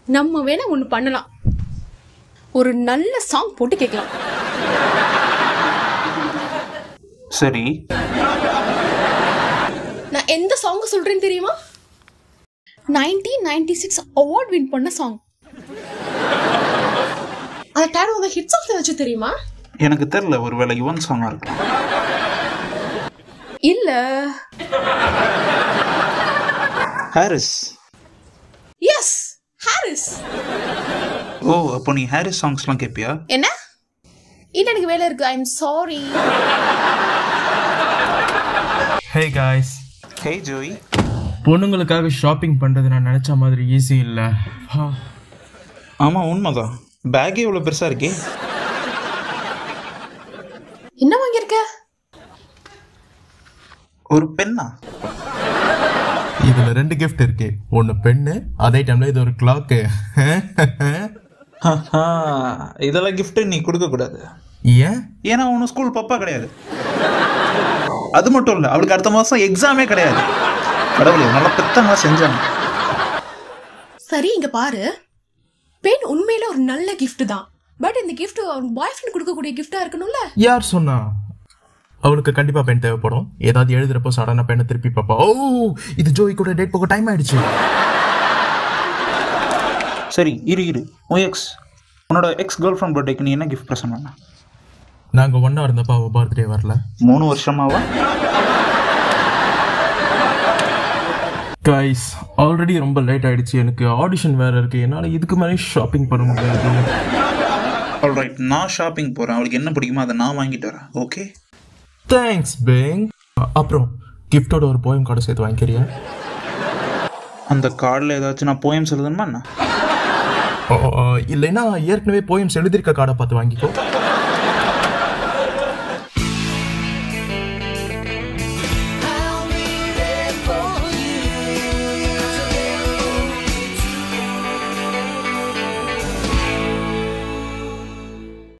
நம்ம வேணா ஒன்று பண்ணலாம் ஒரு நல்ல சாங் போட்டு கேட்கலாம் சரி நான் எந்த சாங் சொல்றேன்னு தெரியுமா nineteen ninety six award win பண்ண சாங் அந்த டைம் உங்க ஹிட் சாங்ஸ் ஏதாச்சும் தெரியுமா எனக்கு தெரில ஒருவேளை யுவன் சாங்காக இருக்கலாம் இல்ல ஹாரிஸ் எஸ் ஹாரிஸ் ஓ அப்போ நீ ஹாரிஸ் சாங்ஸ்லாம் கேட்பியா என்ன இல்ல எனக்கு வேலை இருக்கு I am sorry hey guys hey Joey பொண்ணுங்களுக்காக ஷாப்பிங் பண்ணுறது நான் நினச்ச மாதிரி ஈஸி இல்லை ஆமாம் உண்மைதான் பேக்கே இவ்வளோ பெருசாக இருக்கே என்ன வாங்கியிருக்க ஒரு பெண்ணா இதில் ரெண்டு கிஃப்ட் இருக்கு ஒன்று பெண்ணு அதே டைமில் இது ஒரு கிளாக்கு ஆஹா, இதெல்லாம் gift நீ கொடுக்கக்கூடாது ஏன் ஏன்னா உன் ஸ்கூல் பப்பா கிடையாது அது மட்டும் இல்லை அவளுக்கு அடுத்த மாதம் எக்ஸாமே கிடையாது கடவுளே நல்லா பெத்தவங்களா செஞ்சாங்க சரி இங்க பாரு பெண் உண்மையில ஒரு நல்ல gift தான் பட் இந்த gift அவன் பாய் ஃப்ரெண்ட் கொடுக்கக்கூடிய கிஃப்டா இருக்கணும்ல யார் சொன்னா அவளுக்கு கண்டிப்பாக பெண் தேவைப்படும் ஏதாவது எழுதுறப்போ சடனாக பெண்ணை திருப்பி பார்ப்பா ஓ இது ஜோய் கூட டேட் போக டைம் ஆயிடுச்சு சரி இரு இரு உன் எக்ஸ் உன்னோட எக்ஸ் கேர்ள் ஃப்ரெண்ட் பர்த்டேக்கு நீ என்ன கிஃப்ட் ப்ரெசென்ட் பண்ண நாங்கள் ஒன்றா இருந்தப்போ அவள் பர்த்டே வரல மூணு வருஷமாவா கைஸ் ஆல்ரெடி ரொம்ப லேட் ஆயிடுச்சு எனக்கு ஆடிஷன் வேற இருக்கு என்னால் இதுக்கு மேலே ஷாப்பிங் பண்ண முடியாது ஆல்ரைட் நான் ஷாப்பிங் போகிறேன் அவளுக்கு என்ன பிடிக்குமோ அதை நான் வாங்கிட்டு வரேன் ஓகே தேங்க்ஸ் பேங் அப்புறம் கிஃப்டோட ஒரு போயம் கார்டு சேர்த்து வாங்கிக்கிறியா அந்த கார்டில் ஏதாச்சும் நான் போயம்ஸ் எழுதணுமா என்ன ஓ, ஓ, இல்லைன்னா ஏற்கனவே போயம்ஸ் எழுதியிருக்க கார்டை பார்த்து வாங்கிக்கோ